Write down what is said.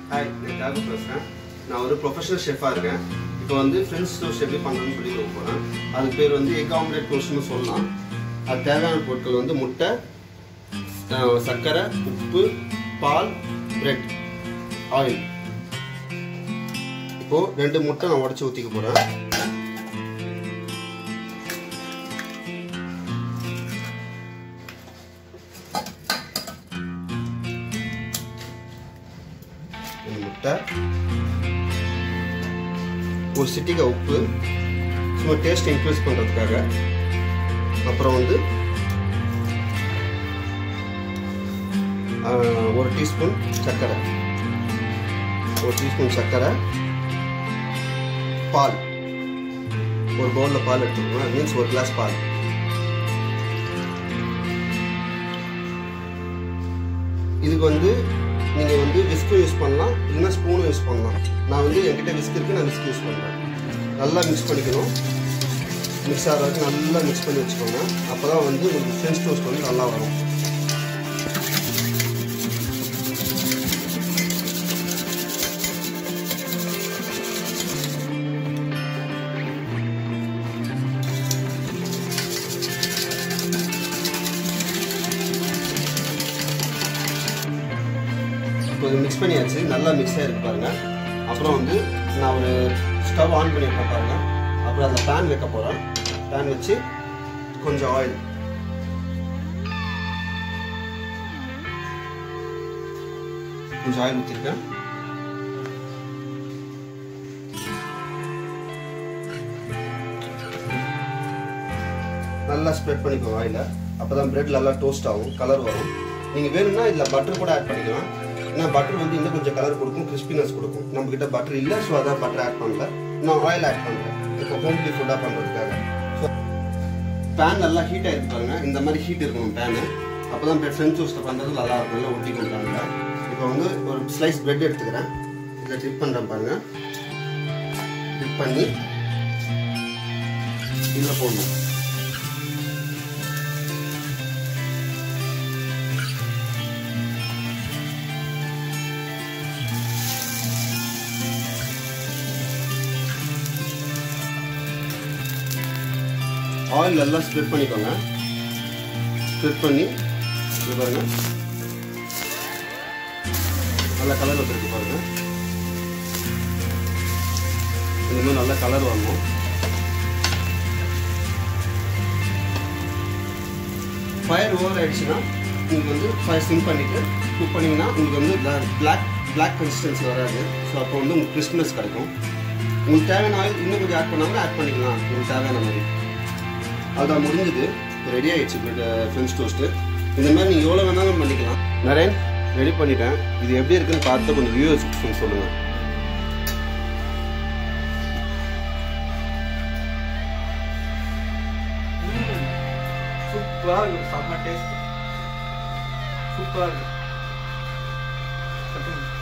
hi நான் தியாகு பேசுகிறேன் நான் ஒரு ப்ரொஃபஷனல் ஷெஃபாக இருக்கேன் இப்போ வந்து ஃப்ரெண்ட்ஸ் டோஸ்ட் எப்படி பண்ணணும்னு சொல்லி கொடுக்க போகிறேன் அது பேர் வந்து எக் ஆம்லேட் டோஸ்ட்னு சொல்லலாம் அது தேவையான பொருட்கள் வந்து முட்டை அஹ், சர்க்கரை உப்பு பால் பிரெட் ஆயில் இப்போது ரெண்டு முட்டை நான் உடச்சி ஊற்றிக்க போகிறேன் ரெண்டு முட்டை ஒரு சிட்டிகை உப்பு சும்மா டேஸ்ட் இன்க்ரீஸ் பண்ணுறதுக்காக அப்புறம் வந்து ஆஹ், ஒரு டீஸ்பூன் சர்க்கரை ஒரு டீஸ்பூன் சர்க்கரை பால் ஒரு பவுலில் பால் எடுத்துக்கோங்க மீன்ஸ் ஒரு கிளாஸ் பால் இதுக்கு வந்து நீங்கள் வந்து விஸ்கும் யூஸ் பண்ணலாம் இல்லைன்னா ஸ்பூனும் யூஸ் பண்ணலாம் நான் வந்து என்கிட்ட விஸ்க் இருக்குது நான் விஸ்க் யூஸ் பண்ணுறேன் நல்லா மிக்ஸ் பண்ணிக்கணும் மிக்ஸ் ஆகிற வரைக்கும் நல்லா மிக்ஸ் பண்ணி வச்சுக்கோங்க அப்போ தான் வந்து உங்களுக்கு ஃப்ரெஞ்ச் டோஸ்ட் வந்து நல்லா வரும் இப்போ இது மிக்ஸ் பண்ணியாச்சு நல்லா மிக்ஸ் ஆகிருக்கு பாருங்க அப்புறம் வந்து நான் ஒரு ஸ்டவ் ஆன் பண்ணியிருக்கேன் பாருங்க அப்புறம் அதில் பேன் வைக்க போகிறேன் பேன் வச்சு கொஞ்சம் ஆயில் கொஞ்சம் ஆயில் ஊற்றிருக்கேன் நல்லா ஸ்ப்ரெட் பண்ணிக்கோங்க ஆயில அப்போ தான் பிரெட் நல்லா டோஸ்ட் ஆகும் கலர் வரும் நீங்கள் வேணும்னா இதில் பட்டர் கூட ஆட் பண்ணிக்கலாம் ஏன்னா பட்டர் வந்து இன்னும் கொஞ்சம் கலர் கொடுக்கும் கிறிஸ்பினஸ் கொடுக்கும் நம்மக்கிட்ட பட்டர் இல்லை ஸோ அதான் பட்டர் ஆட் பண்ணல நான் ஆயில் ஆட் பண்ணுறேன் இப்போ ஹோம்லி ஃபுட்டாக பண்ணுறதுக்காக ஸோ பேன் நல்லா ஹீட் ஆகிருக்கு பாருங்க இந்த மாதிரி ஹீட் இருக்கணும் பேனு அப்போ தான் பிரெட் ஃப்ரெஞ்ச் டோஸ்ட்டை பண்ணுறது நல்லா இருக்கும் நல்லா ஒட்டி கொடுக்குறாங்க இப்போ வந்து ஒரு ஸ்லைஸ் பிரெட் எடுத்துக்கிறேன் இதை டிப் பண்ணுறேன் பாருங்க டிப் பண்ணி இதில் போடணும் ஆயில் நல்லா ஸ்ப்ரெட் பண்ணிக்கோங்க ஸ்ப்ரெட் பண்ணி இது பாருங்க நல்ல கலர் வந்துருக்கு பாருங்க இந்த மாதிரி நல்ல கலர் வரணும் ஃபயர் ஓவர் ஆயிடுச்சுன்னா நீங்கள் வந்து ஃபயர் சிம் பண்ணிவிட்டு குக் பண்ணிங்கன்னா உங்களுக்கு வந்து பிளாக் பிளாக் கன்சிஸ்டன்சி வராது ஸோ அப்போ வந்து உங்களுக்கு கிறிஸ்மஸ் கிடைக்கும் உங்களுக்கு தேவையான ஆயில் இன்னும் கொஞ்சம் ஆட் பண்ணாமல் ஆட் பண்ணிக்கலாம் உங்களுக்கு தேவையான மாதிரி அதான் முடிஞ்சது ரெடி ஆயிடுச்சு ஃப்ரெஞ்ச் டோஸ்ட்டு இந்த மாதிரி நீங்கள் எவ்வளோ வேணாலும் பண்ணிக்கலாம் நரேன் ரெடி பண்ணிட்டேன் இது எப்படி இருக்குன்னு பார்த்து கொஞ்சம் வியூவர்ஸ் சொல்லுங்கள் சூப்பராக இருக்கு செம்ம டேஸ்ட் சூப்பராக இருக்கு